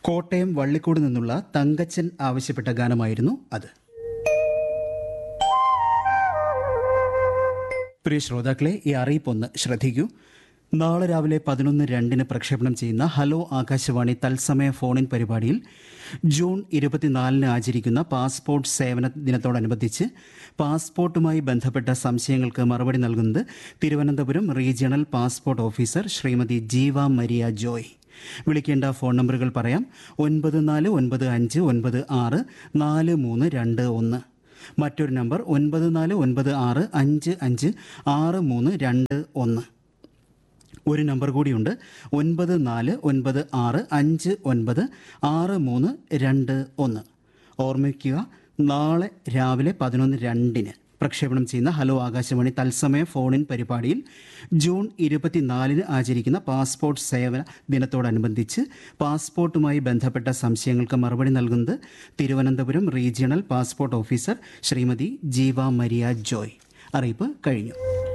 കോട്ടയം വള്ളിക്കോട് നിന്നുള്ള തങ്കച്ചൻ ആവശ്യപ്പെട്ട ഗാനമായിരുന്നു അത് പ്രിയ ശ്രോതാക്കളെ ഈ അറിയിപ്പൊന്ന് ശ്രദ്ധിക്കൂ നാളെ രാവിലെ പതിനൊന്ന് രണ്ടിന് പ്രക്ഷേപണം ചെയ്യുന്ന ഹലോ ആകാശവാണി തത്സമയ ഫോണിൻ പരിപാടിയിൽ ജൂൺ ഇരുപത്തിനാലിന് ആചരിക്കുന്ന പാസ്പോർട്ട് സേവന ദിനത്തോടനുബന്ധിച്ച് പാസ്പോർട്ടുമായി ബന്ധപ്പെട്ട സംശയങ്ങൾക്ക് മറുപടി നൽകുന്നത് Thiruvananthapuram regional passport officer Shrimati Jeeva Maria Joy വിളിക്കേണ്ട ഫോൺ നമ്പറുകൾ പറയാം ഒൻപത് നാല് ഒൻപത് അഞ്ച് ഒൻപത് ആറ് നാല് മൂന്ന് രണ്ട് ഒന്ന് മറ്റൊരു നമ്പർ ഒൻപത് നാല് ഒൻപത് ആറ് അഞ്ച് അഞ്ച് ആറ് മൂന്ന് രണ്ട് ഒന്ന് ഒരു നമ്പർ കൂടിയുണ്ട് ഒൻപത് നാല് ഒൻപത് ആറ് അഞ്ച് ഒൻപത് ആറ് മൂന്ന് രണ്ട് ഒന്ന് ഓർമ്മിക്കുക നാളെ രാവിലെ പതിനൊന്ന് രണ്ടിന് പ്രക്ഷേപണം ചെയ്യുന്ന ഹലോ ആകാശവാണി തത്സമയ ഫോണിൻ പരിപാടിയിൽ ജൂൺ ഇരുപത്തിനാലിന് ആചരിക്കുന്ന പാസ്പോർട്ട് സേവന ദിനത്തോടനുബന്ധിച്ച് പാസ്പോർട്ടുമായി ബന്ധപ്പെട്ട സംശയങ്ങൾക്ക് മറുപടി നൽകുന്നത് Thiruvananthapuram regional passport officer Shrimati Jeeva Maria Joy അറിയിപ്പ് കഴിഞ്ഞു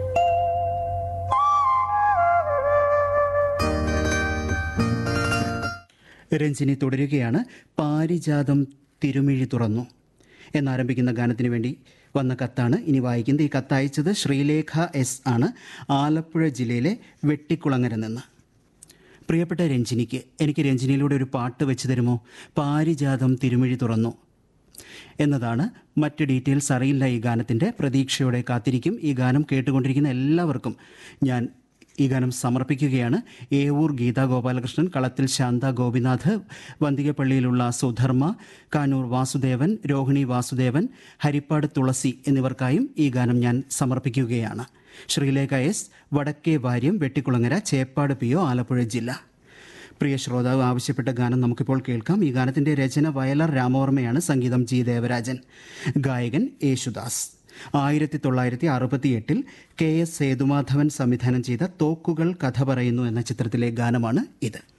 രഞ്ജിനി തുടരുകയാണ് പാരിജാതം തിരുമിഴി തുറന്നു എന്നാരംഭിക്കുന്ന ഗാനത്തിന് വേണ്ടി വന്ന കത്താണ് ഇനി വായിക്കുന്നത് ഈ കത്ത് അയച്ചത് ശ്രീലേഖ എസ് ആണ് ആലപ്പുഴ ജില്ലയിലെ വെട്ടിക്കുളങ്ങര നിന്ന് പ്രിയപ്പെട്ട രഞ്ജിനിക്ക് എനിക്ക് രഞ്ജിനിയിലൂടെ ഒരു പാട്ട് വെച്ച് തരുമോ പാരിജാതം തിരുമിഴി തുറന്നു എന്നതാണ് മറ്റ് ഡീറ്റെയിൽസ് അറിയില്ല ഈ ഗാനത്തിൻ്റെ പ്രതീക്ഷയോടെ കാത്തിരിക്കും ഈ ഗാനം കേട്ടുകൊണ്ടിരിക്കുന്ന എല്ലാവർക്കും ഞാൻ ഈ ഗാനം സമർപ്പിക്കുകയാണ് ഏവൂർ ഗീതാ ഗോപാലകൃഷ്ണൻ കളത്തിൽ ശാന്ത ഗോപിനാഥ് വന്തികപ്പള്ളിയിലുള്ള സുധർമ്മ കാനൂർ വാസുദേവൻ രോഹിണി വാസുദേവൻ ഹരിപ്പാട് തുളസി എന്നിവർക്കായും ഈ ഗാനം ഞാൻ സമർപ്പിക്കുകയാണ് Sreelekha S Vadakke Variyam Vettikulangara Cheppad P O Alappuzha ജില്ല പ്രിയ ശ്രോതാവ് ആവശ്യപ്പെട്ട ഗാനം നമുക്കിപ്പോൾ കേൾക്കാം ഈ ഗാനത്തിന്റെ രചന വയലാർ രാമവർമ്മയാണ് സംഗീതം ജി ദേവരാജൻ ഗായകൻ യേശുദാസ് ആയിരത്തി തൊള്ളായിരത്തി അറുപത്തി എട്ടിൽ കെ എസ് സേതുമാധവൻ സംവിധാനം ചെയ്ത തോക്കുകൾ കഥ പറയുന്നു എന്ന ചിത്രത്തിലെ ഗാനമാണ് ഇത്